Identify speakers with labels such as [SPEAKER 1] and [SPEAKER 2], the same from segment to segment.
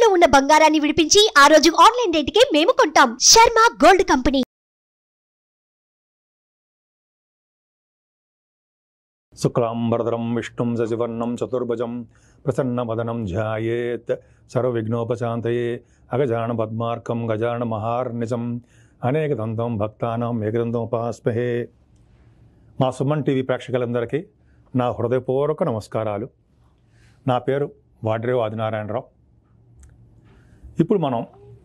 [SPEAKER 1] తాకట్టులో ఉన్న బంగారాన్ని విడిపించి ఆ రోజు ఆన్లైన్ రేటుకే మేము కొంటాం శర్మ గోల్డ్ కంపెనీ
[SPEAKER 2] శుక్లాంబరధరం విష్ణుం సశివర్ణం చతుర్భుజం ప్రసన్నవదనం ధ్యాయేత్ సర్వవిఘ్నోపశాంతయే అగజాన పద్మార్కం గజాన మహార్నిజం అనేకదంతం భక్తానం ఏకదంతం ఉపాస్మహే మా సుమన్ టీవీ ప్రేక్షకులందరికీ నా హృదయపూర్వక నమస్కారాలు నా పేరు వాడ్రేవు ఆదినారాయణరావు ఇప్పుడు మనం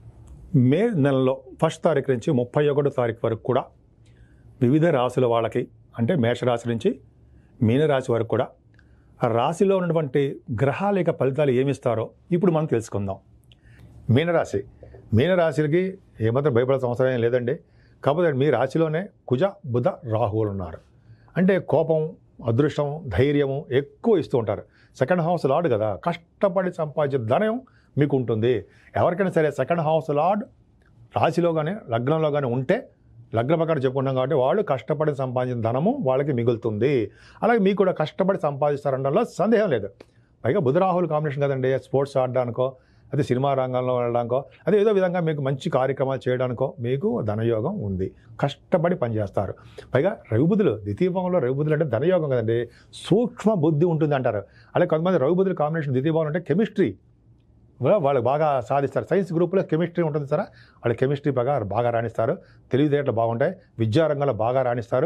[SPEAKER 2] మే నెలలో ఫస్ట్ తారీఖు నుంచి ముప్పై ఒకటో తారీఖు వరకు కూడా వివిధ రాశుల వాళ్ళకి అంటే మేషరాశి నుంచి మీనరాశి వరకు కూడా ఆ రాశిలో ఉన్నటువంటి గ్రహాల యొక్క ఫలితాలు ఏమిస్తారో ఇప్పుడు మనం తెలుసుకుందాం మీనరాశి మీనరాశికి ఏమాత్రం భయపడాల్సిన అవసరం ఏం లేదండి కాకపోతే మీ రాశిలోనే కుజ బుధ రాహువులు ఉన్నారు అంటే కోపం అదృష్టం ధైర్యము ఎక్కువ ఇస్తూ ఉంటారు సెకండ్ హౌస్ లార్డ్ కదా కష్టపడి సంపాదించే ధనం మీకు ఉంటుంది ఎవరికైనా సరే సెకండ్ హౌస్ లార్డ్ రాశిలో కానీ లగ్నంలో కానీ ఉంటే లగ్న ప్రకారం చెప్పుకున్నాం కాబట్టి వాళ్ళు కష్టపడి సంపాదించిన ధనము వాళ్ళకి మిగులుతుంది అలాగే మీకు కూడా కష్టపడి సంపాదిస్తారనడంలో సందేహం లేదు పైగా బుధరాహుల్ కాంబినేషన్ కదండి స్పోర్ట్స్ ఆడడానికో అదే సినిమా రంగంలో వెళ్ళడానికో అదే ఏదో విధంగా మీకు మంచి కార్యక్రమాలు చేయడానికో మీకు ధనయోగం ఉంది కష్టపడి పనిచేస్తారు పైగా రవిబుధులు ద్వితీయ భావంలో రవిబుధులు అంటే ధనయోగం కదండి సూక్ష్మ బుద్ధి ఉంటుంది అంటారు అలాగే కొంతమంది రవిబుధుల కాంబినేషన్ ద్వితీయ భావం అంటే కెమిస్ట్రీ వాళ్ళు బాగా సాధిస్తారు సైన్స్ గ్రూప్లో కెమిస్ట్రీ ఉంటుంది సార్ వాళ్ళు కెమిస్ట్రీ బాగా బాగా రాణిస్తారు తెలివితేటలు బాగుంటాయి విద్యారంగంలో బాగా రాణిస్తారు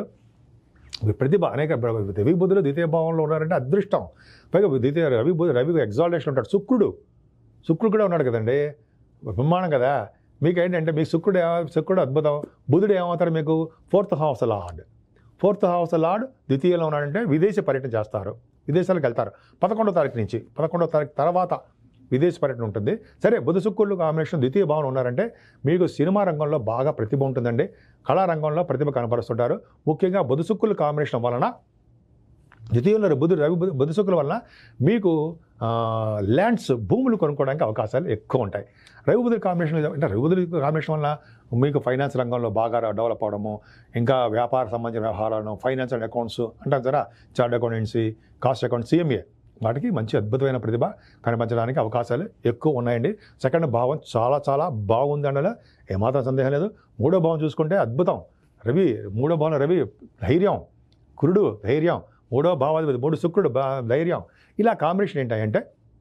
[SPEAKER 2] ప్రతిభ అనేక రవి బుద్ధులు ద్వితీయ భావంలో ఉన్నారంటే అదృష్టం పైగా ద్వితీయ రవి బుద్ధ రవి ఎగ్జాల్టేషన్ ఉంటాడు శుక్రుడు శుక్రుడు కూడా ఉన్నాడు కదండి బ్రహ్మాండం కదా మీకు ఏంటంటే మీకు శుక్రుడు ఏమ- శుక్రుడు అద్భుతం బుధుడు ఏమవుతారు మీకు fourth house lord fourth house lord ద్వితీయంలో ఉన్నాడంటే విదేశీ పర్యటన చేస్తారు విదేశాలకు వెళ్తారు పదకొండో తారీఖు నుంచి పదకొండో తారీఖు తర్వాత విదేశీ పర్యటన ఉంటుంది సరే బుధ శుక్రులు కాంబినేషన్ ద్వితీయ భావన ఉన్నారంటే మీకు సినిమా రంగంలో బాగా ప్రతిభ ఉంటుందండి కళారంగంలో ప్రతిభ కనపరుస్తుంటారు ముఖ్యంగా బుధ శుక్రుల కాంబినేషన్ వలన ద్వితీయంలో బుధుడు రవి బుధ- బుధ శుక్రుల వలన మీకు ఆ, ల్యాండ్స్ భూములు కొనుక్కోవడానికి అవకాశాలు ఎక్కువ ఉంటాయి రవి బుధుల కాంబినేషన్ అంటే రవి బుధుల కాంబినేషన్ వలన మీకు ఫైనాన్స్ రంగంలో బాగా డెవలప్ అవడము ఇంకా వ్యాపార సంబంధించిన వ్యవహారాలను ఫైనాన్షియల్ అకౌంట్స్ అంటాం కదా chart accountancy cost account CMA వాటికి మంచి అద్భుతమైన ప్రతిభ కనిపించడానికి అవకాశాలు ఎక్కువ ఉన్నాయండి సెకండ్ భావం చాలా చాలా బాగుంది అనలో ఏమాత్రం సందేహం లేదు మూడో భావం చూసుకుంటే అద్భుతం రవి మూడో భావం రవి ధైర్యం కురుడు ధైర్యం మూడో భావాధిపతి మూడు శుక్రుడు బా ధైర్యం ఇలా కాంబినేషన్ ఏంటంటే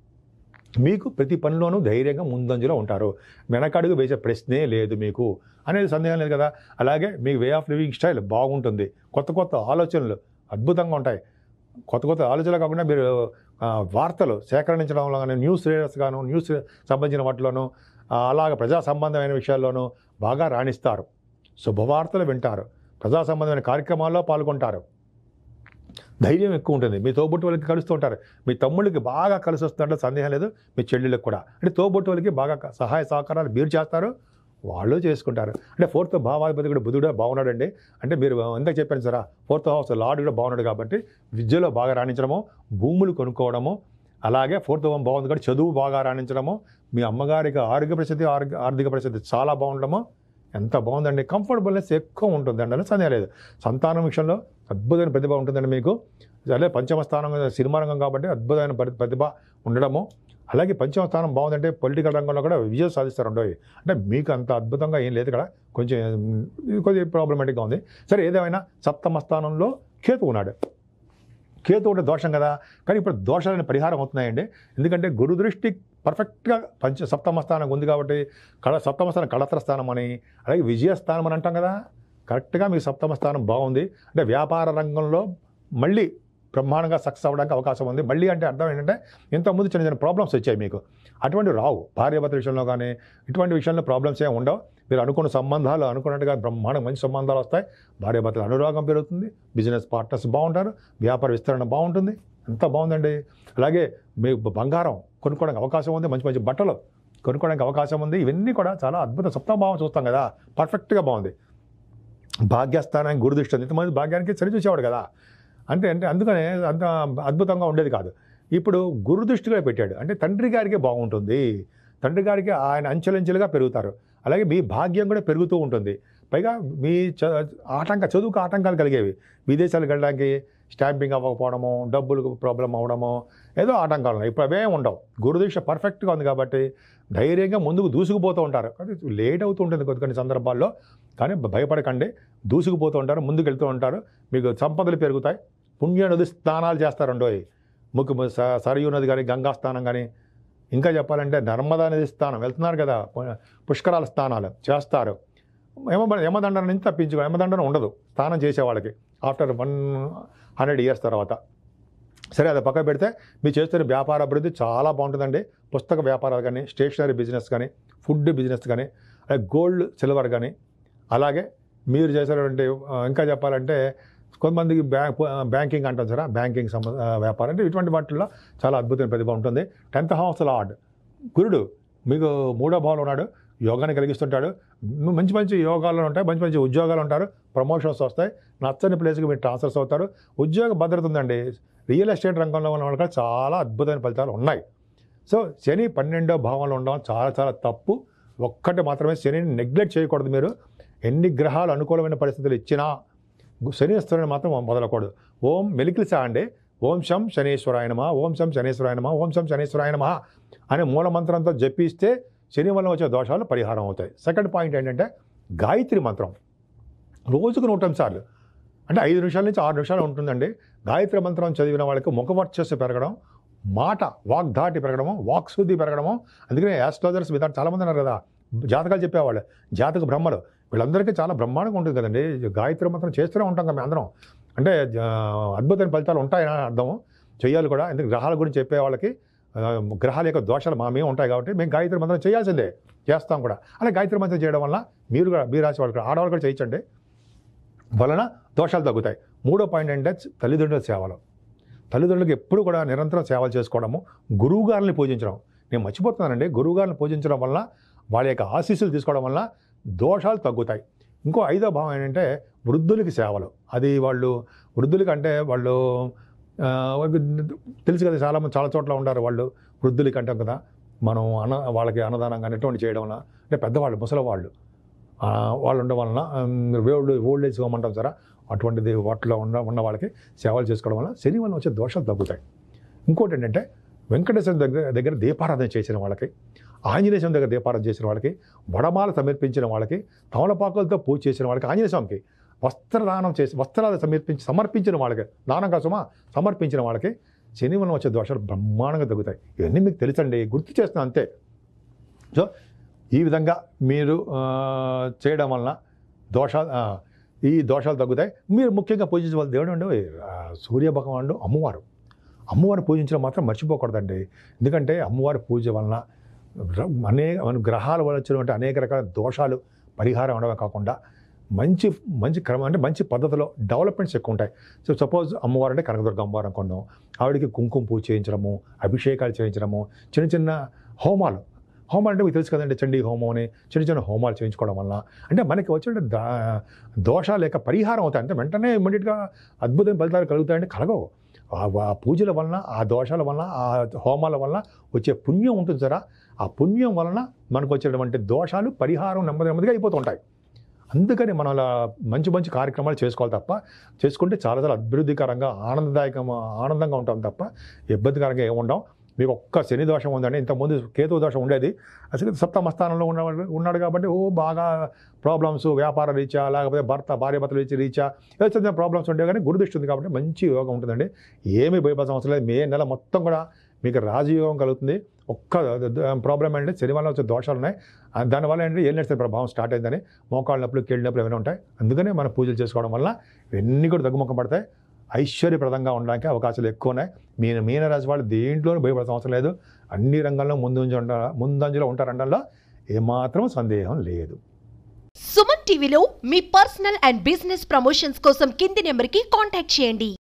[SPEAKER 2] మీకు ప్రతి పనిలోనూ ధైర్యంగా ముందంజలో ఉంటారు వెనకడుగు వేసే ప్రశ్నే లేదు మీకు అనేది సందేహం లేదు కదా అలాగే మీ వే ఆఫ్ లివింగ్ స్టైల్ బాగుంటుంది కొత్త కొత్త ఆలోచనలు అద్భుతంగా ఉంటాయి కొత్త కొత్త ఆలోచనలు కాకుండా మీరు ఆ, వార్తలు సేకరించడంలో కానీ న్యూస్ రీడర్స్ గాను న్యూస్ సంబంధించిన వాటిలోనూ ఆ, అలాగ ప్రజా సంబంధమైన విషయాల్లోనూ బాగా రాణిస్తారు శుభవార్తలు వింటారు ప్రజా సంబంధమైన కార్యక్రమాల్లో పాల్గొంటారు ధైర్యం ఎక్కువ ఉంటుంది మీ తోబుట్టు వాళ్ళకి కలుస్తూ ఉంటారు మీ తమ్ముళ్ళకి బాగా కలిసి వస్తుందంటే సందేహం లేదు మీ చెల్లెళ్ళకి కూడా అంటే తోబుట్టు వాళ్ళకి బాగా సహాయ సహకారాలు మీరు చేస్తారు వాళ్ళు చేసుకుంటారు అంటే ఫోర్త్ భావాధిపతి కూడా బుధుడు బాగున్నాడండి అంటే మీరు ఎంత చెప్పాను సరా ఫోర్త్ హౌస్ లార్డ్ కూడా బాగున్నాడు కాబట్టి విద్యలో బాగా రాణించడము భూములు కొనుక్కోవడము అలాగే ఫోర్త్ హోమ్ బాగుంది కాబట్టి చదువు బాగా రాణించడము మీ అమ్మగారికి ఆరోగ్య పరిస్థితి ఆరోగ్య ఆర్థిక పరిస్థితి చాలా బాగుండడము ఎంత బాగుందండి కంఫర్టబుల్నెస్ ఎక్కువ ఉంటుందండి అని సందేహం లేదు సంతానం విషయంలో అద్భుతమైన ప్రతిభ ఉంటుందండి మీకు అదే పంచమ స్థానం సినిమా రంగం కాబట్టి అద్భుతమైన ప్రతి- ప్రతిభ ఉండడము అలాగే పంచమ స్థానం బాగుందంటే పొలిటికల్ రంగంలో కూడా విజయం సాధిస్తారు ఉండవు అంటే మీకు అంత అద్భుతంగా ఏం లేదు ఇక్కడ కొంచెం ఉమ్, ఇది కొద్దిగా ప్రాబ్లమేటిక్గా ఉంది సరే ఏదేమైనా సప్తమ స్థానంలో కేతు ఉన్నాడు కేతు ఉంటే దోషం కదా కానీ ఇప్పుడు దోషాలని పరిహారం అవుతున్నాయండి ఎందుకంటే గురు దృష్టి పర్ఫెక్ట్గా పంచ సప్తమ స్థానం ఉంది కాబట్టి కళ సప్తమ స్థానం కళత్ర స్థానం అని అలాగే విజయ స్థానం అని అంటాం కదా కరెక్ట్గా మీకు సప్తమ స్థానం బాగుంది అంటే వ్యాపార రంగంలో మళ్ళీ బ్రహ్మాండంగా సక్సెస్ అవ్వడానికి అవకాశం ఉంది మళ్ళీ అంటే అర్థం ఏంటంటే ఇంతకుముందు చిన్న చిన్న ప్రాబ్లమ్స్ వచ్చాయి మీకు అటువంటి రావు భార్యాభర్త విషయంలో కానీ ఇటువంటి విషయంలో ప్రాబ్లమ్స్ ఏమి ఉండవు మీరు అనుకున్న సంబంధాలు అనుకున్నట్టుగా బ్రహ్మాండం మంచి సంబంధాలు వస్తాయి భార్యాభర్తల అనురాగం పెరుగుతుంది బిజినెస్ పార్ట్నర్స్ బాగుంటారు వ్యాపార విస్తరణ బాగుంటుంది ఎంత బాగుందండి అలాగే మీ బంగారం కొనుక్కోవడానికి అవకాశం ఉంది మంచి మంచి బట్టలు కొనుక్కోవడానికి అవకాశం ఉంది ఇవన్నీ కూడా చాలా అద్భుత సప్తభావం చూస్తాం కదా పర్ఫెక్ట్గా బాగుంది భాగ్యస్థానానికి గురుదృష్టి ఉంది ఇంతమంది భాగ్యానికి సరి చూసేవాడు కదా అంటే అంటే అందుకనే అంత అద్భుతంగా ఉండేది కాదు ఇప్పుడు గురుదృష్టిగా పెట్టాడు అంటే తండ్రి గారికి బాగుంటుంది తండ్రి గారికి ఆయన అంచెలంచెలుగా పెరుగుతారు అలాగే మీ భాగ్యం కూడా పెరుగుతూ ఉంటుంది పైగా మీ చ ఆటంక చదువుకు ఆటంకాలు కలిగేవి విదేశాలకు వెళ్ళడానికి స్టాంపింగ్ అవ్వకపోవడము డబ్బులకు ప్రాబ్లం అవ్వడము ఏదో ఆటంకాలు ఉన్నాయి ఇప్పుడు అవే ఉండవు గురుదీక్ష పర్ఫెక్ట్గా ఉంది కాబట్టి ధైర్యంగా ముందుకు దూసుకుపోతూ ఉంటారు కానీ లేట్ అవుతూ ఉంటుంది కొన్ని కొన్ని సందర్భాల్లో కానీ భయపడకండి దూసుకుపోతూ ఉంటారు ముందుకు వెళ్తూ ఉంటారు మీకు సంపదలు పెరుగుతాయి పుణ్య నది స్నానాలు చేస్తారండోయ్ ముఖ్య స- సరయూ నది కానీ గంగా స్నానం కానీ ఇంకా చెప్పాలంటే నర్మదా నది స్నానం వెళ్తున్నారు కదా పు- పుష్కరాల స్నానాలు చేస్తారు యమ యమదండన నుంచి తప్పించుకో యమదండన ఉండదు స్నానం చేసే వాళ్ళకి ఆఫ్టర్ వన్ హండ్రెడ్ ఇయర్స్ తర్వాత సరే అది పక్క పెడితే మీరు చేస్తున్న వ్యాపార అభివృద్ధి చాలా బాగుంటుందండి పుస్తక వ్యాపారాలు కానీ స్టేషనరీ బిజినెస్ కానీ ఫుడ్ బిజినెస్ కానీ అలాగే గోల్డ్ సిల్వర్ కానీ అలాగే మీరు చేసేటువంటి ఆ, ఇంకా చెప్పాలంటే కొంతమందికి బ్యాంక్ బ్యాంకింగ్ అంటాం సరే బ్యాంకింగ్ సంబ ఆ, వ్యాపారం అంటే ఇటువంటి వాటిల్లో చాలా అద్భుతమైన ప్రతిభ ఉంటుంది టెన్త్ హౌస్ లార్డ్ గురుడు మీకు మూడో భావంలో ఉన్నాడు యోగాన్ని కలిగిస్తుంటాడు మ- మంచి మంచి యోగాలు ఉంటాయి మంచి మంచి ఉద్యోగాలు ఉంటారు ప్రమోషన్స్ వస్తాయి నచ్చని ప్లేస్కి మీరు ట్రాన్స్ఫర్స్ అవుతారు ఉద్యోగ భద్రత ఉందండి రియల్ ఎస్టేట్ రంగంలో ఉన్న వాళ్ళకి చాలా అద్భుతమైన ఫలితాలు ఉన్నాయి సో శని పన్నెండో భావంలో ఉండడం చాలా చాలా తప్పు ఒక్కటి మాత్రమే శనిని నెగ్లెక్ట్ చేయకూడదు మీరు ఎన్ని గ్రహాలు అనుకూలమైన పరిస్థితులు ఇచ్చినా శని వస్తువుని మాత్రం మొదలకూడదు ఓం మెలికిలిసా అండి ఓం శం శనీశ్వరాయ నమ ఓం శం శనీశ్వరాయ నమ ఓం శం శనీశ్వరాయ నమ అనే మూల మంత్రంతో జపిస్తే శని వల్ల వచ్చే దోషాలు పరిహారం అవుతాయి సెకండ్ పాయింట్ ఏంటంటే గాయత్రి మంత్రం రోజుకు నూట సార్లు అంటే ఐదు నిమిషాల నుంచి ఆరు నిమిషాలు ఉంటుందండి గాయత్రి మంత్రం చదివిన వాళ్ళకి ముఖవర్చస్సు పెరగడం మాట వాగ్ధాటి పెరగడము వాక్శుద్ధి పెరగడము అందుకనే యాస్ట్రాలజర్స్ మీద చాలామంది ఉన్నారు కదా జాతకాలు చెప్పేవాళ్ళు జాతక బ్రహ్మలు వీళ్ళందరికీ చాలా బ్రహ్మాండంగా ఉంటుంది కదండి గాయత్రి మంత్రం చేస్తూనే ఉంటాం కదా మేము అందరం అంటే ఆ, అద్భుతమైన ఫలితాలు ఉంటాయని అర్థము చేయాలి కూడా ఎందుకంటే గ్రహాల గురించి చెప్పే వాళ్ళకి ఆ, గ్రహాల యొక్క దోషాలు మా మేము ఉంటాయి కాబట్టి మేము గాయత్రి మంత్రం చేయాల్సిందే చేస్తాం కూడా అలా గాయత్రి మంత్రం చేయడం వల్ల మీరు కూడా మీ రాశి వాళ్ళు కూడా ఆడవాళ్ళు కూడా చేయించండి వలన దోషాలు తగ్గుతాయి మూడో పాయింట్ ఏంటంటే తల్లిదండ్రుల సేవలు తల్లిదండ్రులకు ఎప్పుడు కూడా నిరంతరం సేవలు చేసుకోవడము గురువు గారిని పూజించడం నేను మర్చిపోతున్నానండి గురువు గారిని పూజించడం వల్ల వాళ్ళ యొక్క ఆశీస్సులు తీసుకోవడం వల్ల దోషాలు తగ్గుతాయి ఇంకో ఐదో భావం ఏంటంటే వృద్ధులకి సేవలు అది వాళ్ళు వృద్ధులకి అంటే వాళ్ళు ఆ, వాళ్ళకి తెలుసు కదా చాలా మంది చాలా చోట్ల ఉంటారు వాళ్ళు వృద్ధులకి అంటాం కదా మనం అన్న వాళ్ళకి అన్నదానం కానీ ఎటువంటి చేయడం వల్ల అంటే పెద్దవాళ్ళు ముసలివాళ్ళు ఆ, వాళ్ళు ఉండడం వలన ఓల్డ్ ఓల్డ్ ఏజ్ హోమ్ అంటాం సరే అటువంటిది వాటిలో ఉన్న ఉన్న వాళ్ళకి సేవలు చేసుకోవడం వల్ల శని వల్ల వచ్చే దోషాలు తగ్గుతాయి ఇంకోటి ఏంటంటే వెంకటేశ్వర దగ్గర దగ్గర దీపారాధన చేసిన వాళ్ళకి ఆంజనేయ స్వామి దగ్గర దీపారాధన చేసిన వాళ్ళకి వడమాల సమర్పించిన వాళ్ళకి తమలపాకులతో పూజ చేసిన వాళ్ళకి ఆంజనేయ స్వామికి వస్త్రదానం చేసి వస్త్రాలు సమర్పించి సమర్పించిన వాళ్ళకి దానం కోసమా సమర్పించిన వాళ్ళకి శని వల్ల వచ్చే దోషాలు బ్రహ్మాండంగా తగ్గుతాయి ఇవన్నీ మీకు తెలుసండి గుర్తు చేస్తున్నా అంతే సో ఈ విధంగా మీరు ఆ, చేయడం వలన దోషాలు ఆ, ఈ దోషాలు తగ్గుతాయి మీరు ముఖ్యంగా పూజించవలసిన దేవుడు అండి ఆ, సూర్య భగవానుడు అమ్మవారు అమ్మవారిని పూజించడం మాత్రం మర్చిపోకూడదండి ఎందుకంటే అమ్మవారి పూజ వలన ర- అనేక మన గ్రహాల వల్ల వచ్చినటువంటి అనేక రకాల దోషాలు పరిహారం అవడమే కాకుండా మంచి మంచి క్రమం అంటే మంచి పద్ధతిలో డెవలప్మెంట్స్ ఎక్కువ ఉంటాయి సో సపోజ్ అమ్మవారు అంటే కనకదుర్గ అమ్మవారు అనుకున్నాం ఆవిడకి కుంకుమ పూజ చేయించడము అభిషేకాలు చేయించడము చిన్న చిన్న హోమాలు హోమాలు అంటే మీకు తెలుసు కదండి చండీ హోమం అని చిన్న చిన్న హోమాలు చేయించుకోవడం వల్ల అంటే మనకి వచ్చిన దా దోషాలు లేక పరిహారం అవుతాయి అంటే వెంటనే ఇమ్మీడియట్గా అద్భుతమైన ఫలితాలు కలుగుతాయంటే కలగవు ఆ ఆ పూజల వలన ఆ దోషాల వలన ఆ హోమాల వలన వచ్చే పుణ్యం ఉంటుంది సరా ఆ పుణ్యం వలన మనకు వచ్చేటువంటి దోషాలు పరిహారం నెమ్మది నెమ్మదిగా అయిపోతూ ఉంటాయి అందుకని మనం అలా మంచి మంచి కార్యక్రమాలు చేసుకోవాలి తప్ప చేసుకుంటే చాలా చాలా అభివృద్ధికరంగా ఆనందదాయకం ఆనందంగా ఉంటాం తప్ప ఇబ్బందికరంగా ఏమి ఉండం మీకు ఒక్క శని దోషం ఉందండి ఇంతకుముందు కేతు దోషం ఉండేది అసలు సప్తమ స్థానంలో ఉన్నవాడు ఉన్నాడు కాబట్టి ఓ బాగా ప్రాబ్లమ్స్ వ్యాపార రీత్యా లేకపోతే భర్త భార్య భర్తలు ఇచ్చి రీత్యా ఏదో చిన్న ప్రాబ్లమ్స్ ఉంటాయి కానీ గురుదృష్టి ఉంది కాబట్టి మంచి యోగం ఉంటుందండి ఏమీ భయపడాల్సిన అవసరం లేదు మే నెల మొత్తం కూడా మీకు రాజయోగం కలుగుతుంది ఒక్క ప్రాబ్లం ఏంటంటే శని వల్ల వచ్చే దోషాలు ఉన్నాయి ఆ దానివల్ల ఏంటంటే ఏం నడిచిన ప్రభావం స్టార్ట్ అయిందని మోకాళ్ళ నొప్పులు కీళ్ళ నొప్పులు ఏమైనా ఉంటాయి అందుకనే మనం పూజలు చేసుకోవడం వల్ల ఇవన్నీ కూడా తగ్గుముఖం పడతాయి ఐశ్వర్యప్రదంగా ఉండడానికి అవకాశాలు ఎక్కువ ఉన్నాయి మీన మీనరాశి వాళ్ళు దేంట్లోనూ భయపడాల్సిన అవసరం లేదు అన్ని రంగాల్లో ముందుంజ ఉంట ముందంజలో ఉంటారనడంలో ఏమాత్రం సందేహం లేదు
[SPEAKER 1] సుమన్ టీవీలో మీ పర్సనల్ అండ్ బిజినెస్ ప్రమోషన్స్ కోసం కింది నెంబర్కి కాంటాక్ట్ చేయండి